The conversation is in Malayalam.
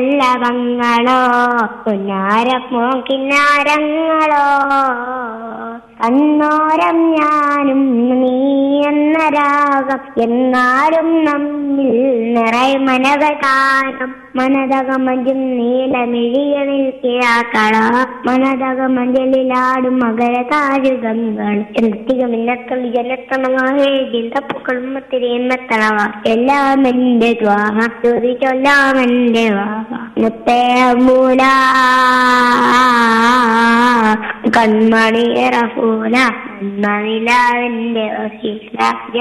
പല്ലവങ്ങളോ പുന്നാരമോ കിന്നാരങ്ങളോ കണ്ണോരം ഞാനും നീ എന്ന രാഗം എന്നാലും നമ്മിൽ നിറയെ മനകൾ കാണും മനതകമഞ്ചും നീലമിഴികളിൽ കിഴക്കള മനതകമഞ്ചലിലാടും മകര താരുകങ്ങൾ എന്തികമില്ലത്തുള്ളി ജലത്തണങ്ങേതിൽ തപ്പുക്കളും ഒത്തിരിയും എത്തണവ എല്ലാം എന്റെ ദ്വാഹ ചോദിച്ചെല്ലാം എന്റെ വാഹ മുത്തേ മൂല കൺമണി റഫൂല നന്മനിലാവിന്റെ വസീല